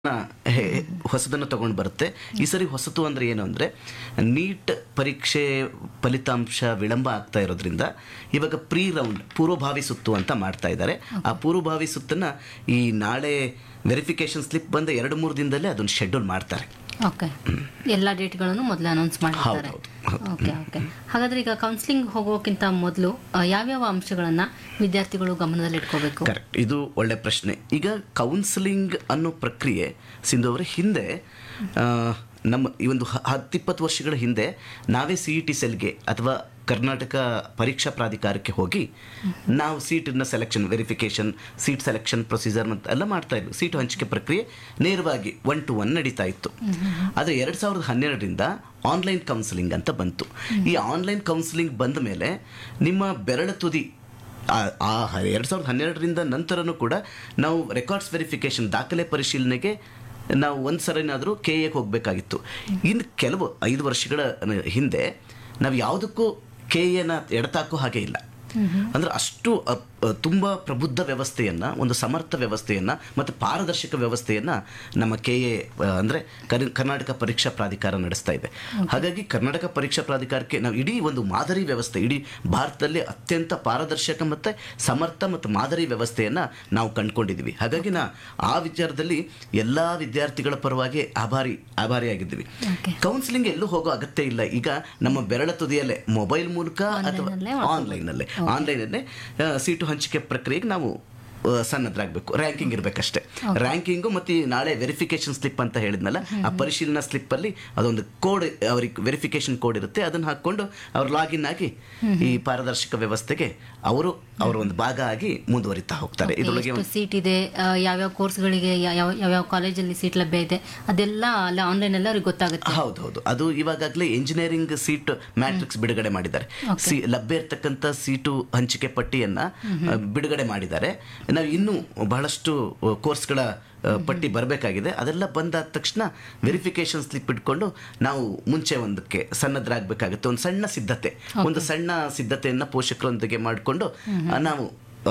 ಹೆ- ಹೊಸದನ್ನು ತಗೊಂಡು ಬರುತ್ತೆ ಈ ಸರಿ ಹೊಸತು ಅಂದ್ರೆ ಏನು ಅಂದ್ರೆ ನೀಟ್ ಪರೀಕ್ಷೆ ಫಲಿತಾಂಶ ವಿಳಂಬ ಆಗ್ತಾ ಇರೋದ್ರಿಂದ ಇವಾಗ ಪ್ರೀ ರೌಂಡ್ ಪೂರ್ವಭಾವಿ ಸುತ್ತು ಅಂತ ಮಾಡ್ತಾ ಇದ್ದಾರೆ ಆ ಪೂರ್ವಭಾವಿ ಸುತ್ತನ್ನ ಈ ನಾಳೆ ವೆರಿಫಿಕೇಶನ್ ಸ್ಲಿಪ್ ಬಂದ ಎರಡು ಮೂರು ದಿನದಲ್ಲೇ ಅದನ್ನು ಶೆಡ್ಯೂಲ್ ಮಾಡ್ತಾರೆ ಓಕೆ ಎಲ್ಲ ಡೇಟ್ಗಳನ್ನು ಮೊದಲು ಅನೌನ್ಸ್ ಮಾಡಿದ್ದಾರೆ ಹೌದು, ಹೌದು. ಓಕೆ ಓಕೆ ಹಾಗಾದ್ರೆ ಈಗ ಕೌನ್ಸಿಲಿಂಗ್ ಹೋಗೋಕ್ಕಿಂತ ಮೊದಲು ಯಾವ್ಯಾವ ಅಂಶಗಳನ್ನ ವಿದ್ಯಾರ್ಥಿಗಳು ಗಮನದಲ್ಲಿ ಇಟ್ಕೋಬೇಕು ಕರೆಕ್ಟ್ ಇದು ಒಳ್ಳೆ ಪ್ರಶ್ನೆ ಈಗ ಕೌನ್ಸಿಲಿಂಗ್ ಅನ್ನೋ ಪ್ರಕ್ರಿಯೆ ಸಿಂಧು ಅವರ ಹಿಂದೆ ಆ, ನಮ್ಮ ಈ ಒಂದು ಹ- ಹತ್ತಿಪ್ಪತ್ತು ವರ್ಷಗಳ ಹಿಂದೆ ನಾವೇ ಸಿ ಇ ಟಿ ಸೆಲ್ಗೆ ಅಥವಾ ಕರ್ನಾಟಕ ಪರೀಕ್ಷಾ ಪ್ರಾಧಿಕಾರಕ್ಕೆ ಹೋಗಿ ನಾವು ಸೀಟನ್ನ selection verification seat selection procedure ಅಂತ ಎಲ್ಲ ಮಾಡ್ತಾ ಇದ್ವಿ ಸೀಟು ಹಂಚಿಕೆ ಪ್ರಕ್ರಿಯೆ ನೇರವಾಗಿ ಒನ್ ಟು ಒನ್ ನಡೀತಾ ಇತ್ತು ಆದರೆ ಎರಡು ಸಾವಿರದ ಹನ್ನೆರಡರಿಂದ ಆನ್ಲೈನ್ ಕೌನ್ಸಿಲಿಂಗ್ ಅಂತ ಬಂತು ಈ ಆನ್ಲೈನ್ ಕೌನ್ಸಿಲಿಂಗ್ ಬಂದ ಮೇಲೆ ನಿಮ್ಮ ಬೆರಳ ತುದಿ ಆ- ಆ ಎರಡು ಸಾವಿರದ ಹನ್ನೆರಡರಿಂದ ನಂತರನೂ ಕೂಡ ನಾವು ರೆಕಾರ್ಡ್ಸ್ ವೆರಿಫಿಕೇಶನ್ ದಾಖಲೆ ಪರಿಶೀಲನೆಗೆ ನಾವು ಒಂದು ಸರಿನಾದರೂ ಕೆ ಎಗೆ ಹೋಗಬೇಕಾಗಿತ್ತು ಇನ್ನು ಕೆಲವು ಐದು ವರ್ಷಗಳ ಹಿಂದೆ ನಾವು ಯಾವುದಕ್ಕೂ ಕೆ ಎನ ಎಡತಾಕೋ ಹಾಗೆ ಇಲ್ಲ ಅಂದ್ರೆ ಅಷ್ಟು ಅ- ಅ, ತುಂಬಾ ಪ್ರಬುದ್ಧ ವ್ಯವಸ್ಥೆಯನ್ನ ಒಂದು ಸಮರ್ಥ ವ್ಯವಸ್ಥೆಯನ್ನ ಮತ್ತು ಪಾರದರ್ಶಕ ವ್ಯವಸ್ಥೆಯನ್ನ ನಮ್ಮ ಕೆ ಎ ಅಂದ್ರೆ ಕರ್- ಕರ್ನಾಟಕ ಪರೀಕ್ಷಾ ಪ್ರಾಧಿಕಾರ ನಡೆಸ್ತಾ ಇದೆ ಹಾಗಾಗಿ ಕರ್ನಾಟಕ ಪರೀಕ್ಷಾ ಪ್ರಾಧಿಕಾರಕ್ಕೆ ನಾವು ಇಡೀ ಒಂದು ಮಾದರಿ ವ್ಯವಸ್ಥೆ ಇಡೀ ಭಾರತದಲ್ಲಿ ಅತ್ಯಂತ ಪಾರದರ್ಶಕ ಮತ್ತೆ ಸಮರ್ಥ ಮತ್ತು ಮಾದರಿ ವ್ಯವಸ್ಥೆಯನ್ನ ನಾವು ಕಂಡುಕೊಂಡಿದ್ದೀವಿ ಹಾಗಾಗಿ ನಾ ಆ ವಿಚಾರದಲ್ಲಿ ಎಲ್ಲಾ ವಿದ್ಯಾರ್ಥಿಗಳ ಪರವಾಗಿ ಆಭಾರಿ ಆಭಾರಿಯಾಗಿದ್ದೀವಿ Okay. ಕೌನ್ಸಿಲಿಂಗ್ ಎಲ್ಲೂ ಹೋಗೋ ಅಗತ್ಯ ಇಲ್ಲ ಈಗ ನಮ್ಮ ಬೆರಳ ತುದಿಯಲ್ಲೇ ಮೊಬೈಲ್ ಮೂಲಕ ಅಥವಾ Online-ಅಲ್ಲೇ ಆನ್ಲೈನ್ ಅಲ್ಲೇ ಆನ್ಲೈನ್ ಅಲ್ಲೇ ಆ, ಸೀಟು ಹಂಚಿಕೆ ಪ್ರಕ್ರಿಯೆಗೆ ನಾವು ಆ, ಸನ್ನದ್ರಾಗಬೇಕು ರ್ಯಾಂಕಿಂಗ್ ಇರಬೇಕಷ್ಟೇ ರ್ಯಾಂಕಿಂಗು ಮತ್ತು ಈ ನಾಳೆ ವೆರಿಫಿಕೇಶನ್ ಸ್ಲಿಪ್ ಅಂತ ಹೇಳಿದ್ನಲ್ಲ ಆ ಪರಿಶೀಲನಾ ಸ್ಲಿಪ್ ಅಲ್ಲಿ ಅದೊಂದು ಕೋಡ್ ಅವ್ರಿಗೆ ವೆರಿಫಿಕೇಶನ್ ಕೋಡ್ ಇರುತ್ತೆ ಅದನ್ನ ಹಾಕೊಂಡು ಅವ್ರು ಲಾಗಿನ್ ಆಗಿ ಈ ಪಾರದರ್ಶಕ ವ್ಯವಸ್ಥೆಗೆ ಅವರು ಅವರ ಒಂದು ಭಾಗ ಆಗಿ ಮುಂದುವರಿತಾ ಹೋಗ್ತಾರೆ ಇದರೊಳಗೆ ಎಷ್ಟು ಸೀಟ್ ಇದೆ ಆ, ಯಾವ್ಯಾವ ಕೋರ್ಸ್ಗಳಿಗೆ ಯಾವ ಯಾವ್ಯಾವ ಕಾಲೇಜಲ್ಲಿ ಸೀಟ್ ಲಭ್ಯ ಇದೆ ಅದೆಲ್ಲ ಅಲ್ಲ ಆನ್ಲೈನ್ ಅಲ್ಲಿ ಅವ್ರಿಗೆ ಗೊತ್ತಾಗುತ್ತೆ ಹೌದು ಹೌದು ಅದು ಇವಾಗಲೇ ಇಂಜಿನಿಯರಿಂಗ್ ಸೀಟ್ ಮ್ಯಾಟ್ರಿಕ್ಸ್ ಬಿಡುಗಡೆ ಮಾಡಿದ್ದಾರೆ ಸಿ ಲಭ್ಯ ಇರ್ತಕ್ಕಂಥ ಸೀಟು ಹಂಚಿಕೆ ಪಟ್ಟಿಯನ್ನ ಆ, ಬಿಡುಗಡೆ ಮಾಡಿದ್ದಾರೆ ನಾವು ಇನ್ನೂ ಬಹಳಷ್ಟು ಆ, ಕೋರ್ಸ್ಗಳ ಆ, ಪಟ್ಟಿ ಬರಬೇಕಾಗಿದೆ ಅದೆಲ್ಲ ಬಂದಾದ ತಕ್ಷಣ ವೆರಿಫಿಕೇಶನ್ ಸ್ಲಿಪ್ ಇಟ್ಕೊಂಡು ನಾವು ಮುಂಚೆ ಒಂದಕ್ಕೆ ಸನ್ನದ್ರಾಗಬೇಕಾಗುತ್ತೆ ಒಂದು ಸಣ್ಣ ಸಿದ್ಧತೆ ಒಂದು ಸಣ್ಣ ಸಿದ್ಧತೆಯನ್ನ ಪೋಷಕರೊಂದಿಗೆ ಮಾಡಿಕೊಂಡು ನಾವು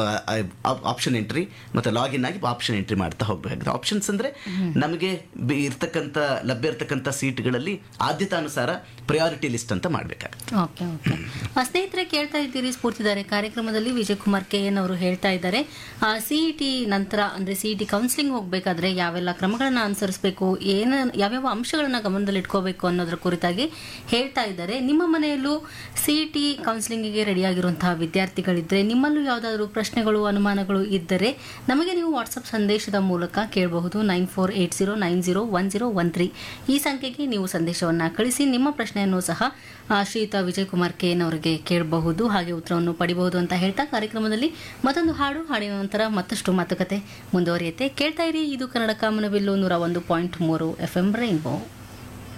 ಆಪ್ಷನ್ ಎಂಟ್ರಿ ಮತ್ತೆ ಲಾಗಿನ್ ಆಗಿ ಆಪ್ಷನ್ ಎಂಟ್ರಿ ಮಾಡ್ತಾ ಹೋಗಬೇಕಾಗುತ್ತೆ ಆಪ್ಷನ್ಸ್ ಅಂದ್ರೆ ನಮಗೆ ಬಿ- ಇರ್ತಕ್ಕಂಥ ಲಭ್ಯ ಇರ್ತಕ್ಕಂಥ ಸೀಟ್ಗಳಲ್ಲಿ ಆದ್ಯತಾನುಸಾರ ಪ್ರಯಾರಿಟಿ ಲಿಸ್ಟ್ ಅಂತ ಮಾಡಬೇಕಾಗುತ್ತೆ ಓಕೆ ಓಕೆ ಆ, ಸ್ನೇಹಿತರೆ ಕೇಳ್ತಾ ಇದ್ದೀರಿ ಸ್ಫೂರ್ತಿದಾರೆ ಕಾರ್ಯಕ್ರಮದಲ್ಲಿ ವಿಜಯ್ ಕುಮಾರ್ ಕೆ ಎನ್ ಅವರು ಹೇಳ್ತಾ ಇದ್ದಾರೆ ಸಿಇಟಿ ನಂತರ ಅಂದ್ರೆ ಸಿಇಟಿ ಕೌನ್ಸಿಲಿಂಗ್ ಹೋಗ್ಬೇಕಾದ್ರೆ ಯಾವೆಲ್ಲ ಕ್ರಮಗಳನ್ನ ಅನುಸರಿಸಬೇಕು ಏನ ಯಾವ್ಯಾವ ಅಂಶಗಳನ್ನ ಗಮನದಲ್ಲಿ ಇಟ್ಕೋಬೇಕು ಅನ್ನೋದ್ರ ಕುರಿತಾಗಿ ಹೇಳ್ತಾ ಇದ್ದಾರೆ ನಿಮ್ಮ ಮನೆಯಲ್ಲೂ ಸಿಇಟಿ ಕೌನ್ಸಿಲಿಂಗಿಗೆ ರೆಡಿಯಾಗಿರುವಂತಹ ವಿದ್ಯಾರ್ಥಿಗಳಿದ್ರೆ ನಿಮ್ಮಲ್ಲೂ ಯಾವುದಾದ್ರೂ ಪ್ರಶ್ನೆಗಳು ಅನುಮಾನಗಳು ಇದ್ದರೆ ನಮಗೆ ನೀವು ವಾಟ್ಸಪ್ ಸಂದೇಶದ ಮೂಲಕ ಕೇಳಬಹುದು nine four eight zero nine zero one zero one three ಈ ಸಂಖ್ಯೆಗೆ ನೀವು ಸಂದೇಶವನ್ನು ಕಳಿಸಿ ನಿಮ್ಮ ಪ್ರಶ್ನೆಯನ್ನು ಸಹ ಆ, ಶ್ರೀಯುತ ವಿಜಯ್ ಕುಮಾರ್ ಕೆ ಎನ್ ಅವರಿಗೆ ಕೇಳಬಹುದು ಹಾಗೆ ಉತ್ತರವನ್ನು ಪಡಿಬಹುದು ಅಂತ ಹೇಳ್ತಾ ಕಾರ್ಯಕ್ರಮದಲ್ಲಿ ಮತ್ತೊಂದು ಹಾಡು ಹಾಡಿನ ನಂತರ ಮತ್ತಷ್ಟು ಮಾತುಕತೆ ಮುಂದುವರಿಯುತ್ತೆ ಕೇಳ್ತಾ ಇರಿ ಇದು ಕನ್ನಡ ಕಾಮನಬಿಲ್ಲು ನೂರ ಒಂದು ಪಾಯಿಂಟ್ ಮೂರು ಎಫ್ ಎಂ ರೈನ್ಬೋ